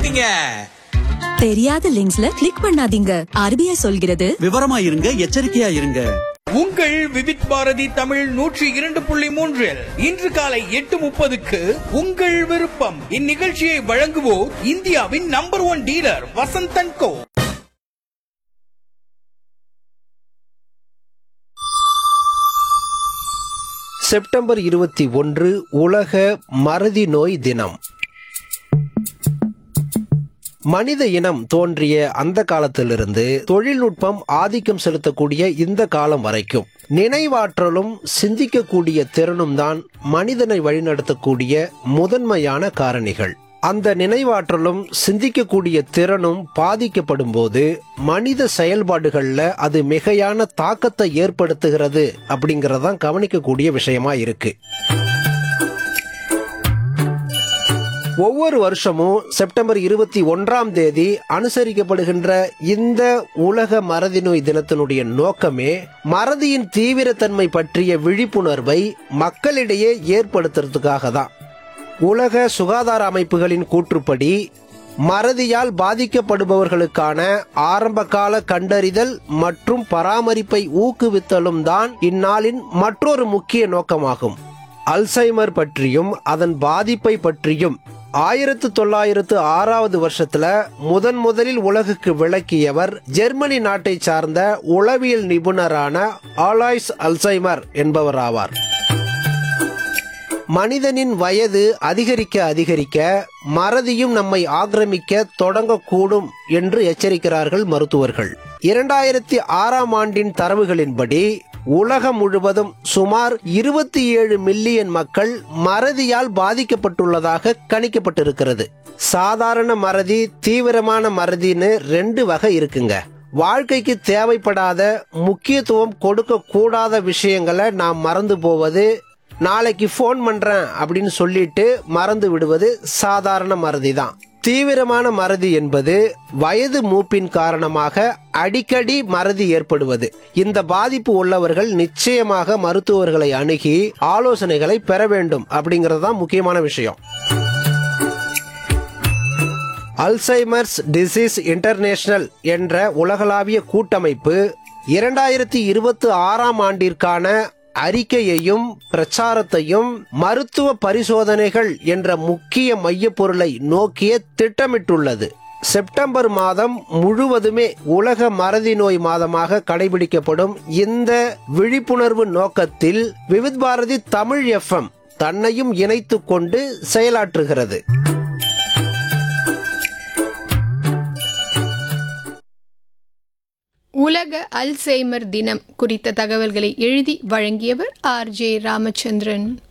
இருக்கீங்க தெரியாத லிங்க்ஸ்ல கிளிக் பண்ணாதீங்க ஆர்பிஐ சொல்கிறது விவரமா இருங்க எச்சரிக்கையா இருங்க உங்கள் விவித் பாரதி தமிழ் நூற்றி இரண்டு புள்ளி மூன்றில் இன்று காலை எட்டு முப்பதுக்கு உங்கள் விருப்பம் இந்நிகழ்ச்சியை வழங்குவோர் இந்தியாவின் number one dealer Vasanthan co September இருபத்தி ஒன்று உலக மறதி நோய் தினம் மனித இனம் தோன்றிய அந்த காலத்திலிருந்து தொழில்நுட்பம் ஆதிக்கம் செலுத்தக்கூடிய இந்த காலம் வரைக்கும் நினைவாற்றலும் சிந்திக்கக்கூடிய திறனும் தான் மனிதனை வழிநடத்தக்கூடிய முதன்மையான காரணிகள் அந்த நினைவாற்றலும் சிந்திக்கக்கூடிய திறனும் பாதிக்கப்படும் போது மனித செயல்பாடுகள்ல அது மிகையான தாக்கத்தை ஏற்படுத்துகிறது அப்படிங்கறதான் கவனிக்கக்கூடிய விஷயமா இருக்கு ஒவ்வொரு வருஷமும் செப்டம்பர் இருபத்தி ஒன்றாம் தேதி அனுசரிக்கப்படுகின்ற இந்த உலக மறதி நோய் தினத்தினுடைய நோக்கமே மறதியின் தீவிரத்தன்மை பற்றிய விழிப்புணர்வை மக்களிடையே ஏற்படுத்துறதுக்காக தான் உலக சுகாதார அமைப்புகளின் கூற்றுப்படி மறதியால் பாதிக்கப்படுபவர்களுக்கான ஆரம்பகால கண்டறிதல் மற்றும் பராமரிப்பை ஊக்குவித்தலும் தான் இந்நாளின் மற்றொரு முக்கிய நோக்கமாகும் அல்சைமர் பற்றியும் அதன் பாதிப்பை பற்றியும் ஆயிரத்து தொள்ளாயிரத்து ஆறாவது வருஷத்துல முதன் முதலில் உலகுக்கு விளக்கியவர் ஜெர்மனி நாட்டை சார்ந்த உளவியல் நிபுணரான ஆலாய்ஸ் அல்சைமர் என்பவர் ஆவார் மனிதனின் வயது அதிகரிக்க அதிகரிக்க மறதியும் நம்மை ஆக்கிரமிக்க தொடங்கக்கூடும் என்று எச்சரிக்கிறார்கள் மருத்துவர்கள் இரண்டாயிரத்தி ஆறாம் ஆண்டின் தரவுகளின்படி உலகம் முழுவதும் சுமார் இருபத்தி ஏழு மில்லியன் மக்கள் மறதியால் பாதிக்கப்பட்டுள்ளதாக கணிக்கப்பட்டிருக்கிறது சாதாரண மறதி தீவிரமான மறதின்னு ரெண்டு வகை இருக்குங்க வாழ்க்கைக்கு தேவைப்படாத முக்கியத்துவம் கொடுக்க கூடாத விஷயங்களை நாம் மறந்து போவது நாளைக்கு ஃபோன் பண்றேன் அப்படின்னு சொல்லிட்டு மறந்து விடுவது சாதாரண மறதி தான் தீவிரமான மறதி என்பது வயது மூப்பின் காரணமாக அடிக்கடி மறதி ஏற்படுவது இந்த பாதிப்பு உள்ளவர்கள் நிச்சயமாக மருத்துவர்களை அணுகி ஆலோசனைகளை பெற வேண்டும் அப்படிங்கிறது தான் முக்கியமான விஷயம் அல்சைமர்ஸ் டிசீஸ் இன்டர்நேஷனல் என்ற உலகளாவிய கூட்டமைப்பு இரண்டாயிரத்தி இருபத்தி ஆறாம் ஆண்டிற்கான அறிக்கையையும் பிரச்சாரத்தையும் மருத்துவ பரிசோதனைகள் என்ற முக்கிய மையப்பொருளை நோக்கிய திட்டமிட்டுள்ளது செப்டம்பர் மாதம் முழுவதுமே உலக மறதி நோய் மாதமாக கடைபிடிக்கப்படும் இந்த விழிப்புணர்வு நோக்கத்தில் விவித் பாரதி தமிழ் எஃப்எம் தன்னையும் இணைத்துக் கொண்டு செயலாற்றுகிறது உலக அல்சைமர் தினம் குறித்த தகவல்களை எழுதி வழங்கியவர் ஆர் ஜே ராமச்சந்திரன்